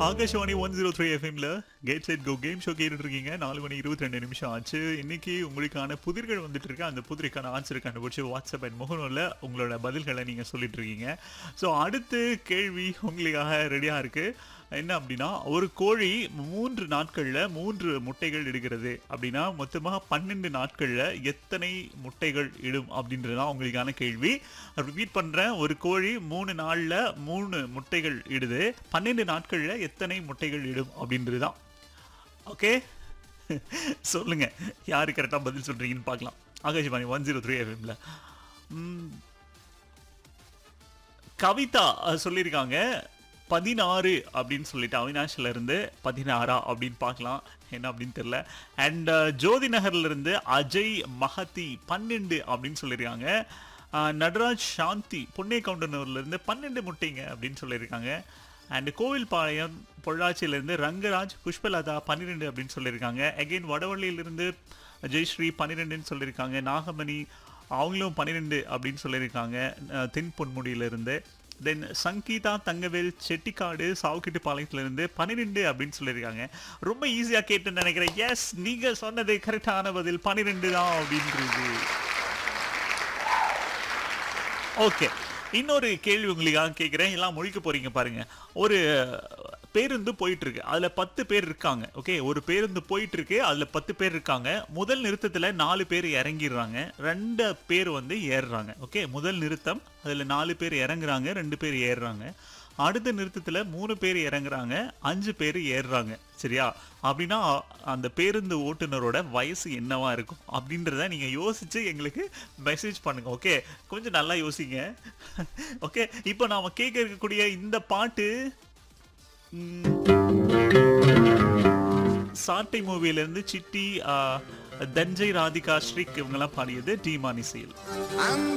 Akashvani one zero three எஃப்எம்ல get set go game show கேட்டுட்டு இருக்கீங்க நாலு மணி இருபத்தி ரெண்டு நிமிஷம் ஆச்சு இன்னைக்கு உங்களுக்கான புதிர்கள் வந்துட்டு இருக்கு அந்த புதிருக்கான ஆன்சர் கண்டுபிடிச்சு வாட்ஸ்அப் அண்ட் முகநூலில் உங்களோட பதில்களை நீங்கள் சொல்லிட்டு இருக்கீங்க ஸோ அடுத்து கேள்வி உங்களுக்காக ரெடியாக இருக்கு என்ன அப்படின்னா ஒரு கோழி மூன்று நாட்களில் மூன்று முட்டைகள் இடுகிறது அப்படின்னா மொத்தமாக பன்னெண்டு நாட்களில் எத்தனை முட்டைகள் இடும் அப்படின்றது தான் உங்களுக்கான கேள்வி ரிப்பீட் பண்ணுறேன் ஒரு கோழி மூணு நாளில் மூணு முட்டைகள் இடுது பன்னெண்டு நாட்களில் எத்தனை முட்டைகள் இடும் அப்படின்றது தான் ஓகே சொல்லுங்க யாரு கரெக்டாக பதில் சொல்றீங்கன்னு பார்க்கலாம் ஆகாஷ்வாணி ஒன் ஜீரோ த்ரீ எஃப்எம்ல கவிதா அஹ், சொல்லியிருக்காங்க பதினாறு அப்படின்னு சொல்லிட்டு அவினாஷ்ல இருந்து பதினாறா அப்படின்னு பார்க்கலாம் என்ன அப்படின்னு தெரியல அண்ட் ஜோதி நகர்ல இருந்து அஜய் மஹதி பன்னெண்டு அப்படின்னு சொல்லியிருக்காங்க அஹ், நடராஜ் சாந்தி புண்ணே கவுண்டனூர்ல இருந்து பன்னெண்டு முட்டைங்க அப்படின்னு சொல்லியிருக்காங்க அண்ட் கோவில்பாளையம் பொள்ளாச்சியிலேருந்து ரங்கராஜ் புஷ்பலதா பன்னிரெண்டு அப்படின்னு சொல்லியிருக்காங்க அகைன் வடவள்ளியிலிருந்து ஜெயஸ்ரீ பன்னிரெண்டுன்னு சொல்லியிருக்காங்க நாகமணி அவங்களும் பன்னிரெண்டு அப்படின்னு சொல்லியிருக்காங்க அஹ், தென் பொன்முடியிலிருந்து தென் சங்கீதா தங்கவேல் செட்டிக்காடு சாவுக்கிட்டுப்பாளையத்துலேருந்து பன்னிரெண்டு அப்படின்னு சொல்லியிருக்காங்க ரொம்ப ஈஸியாக கேட்டுன்னு நினைக்கிறேன் எஸ் நீங்கள் சொன்னது கரெக்டான பதில் பன்னிரெண்டு தான் அப்படின்றது ஓகே இன்னொரு கேள்வி உங்களுக்காக கேட்குறேன் எல்லாம் முழிக்க போறீங்க பாருங்க ஒரு பேருந்து போயிட்டு இருக்கு அதுல பத்து பேர் இருக்காங்க ஓகே ஒரு பேருந்து போயிட்டு இருக்கு அதுல பத்து பேர் இருக்காங்க முதல் நிறுத்தத்துல நாலு பேர் இறங்கிடுறாங்க ரெண்டு பேர் வந்து ஏறுறாங்க ஓகே முதல் நிறுத்தம் அதுல நாலு பேர் இறங்குறாங்க ரெண்டு பேர் ஏறுறாங்க அடுத்த நிறுத்தத்துல மூணு பேர் இறங்குறாங்க அஞ்சு பேர் ஏறுறாங்க சரியா அப்படின்னா அந்த பேருந்து ஓட்டுநரோட வயசு என்னவா இருக்கும் அப்படின்றத நீங்க யோசிச்சு எங்களுக்கு மெசேஜ் பண்ணுங்க ஓகே கொஞ்சம் நல்லா யோசிங்க ஓகே இப்போ நாம கேட்க இருக்கக்கூடிய இந்த பாட்டு ம், சாட்டை மூவில இருந்து சிட்டி ஆ, தஞ்சை ராதிகா ஸ்ரீக் இவங்கெல்லாம் பாடியது டி மானிசையில்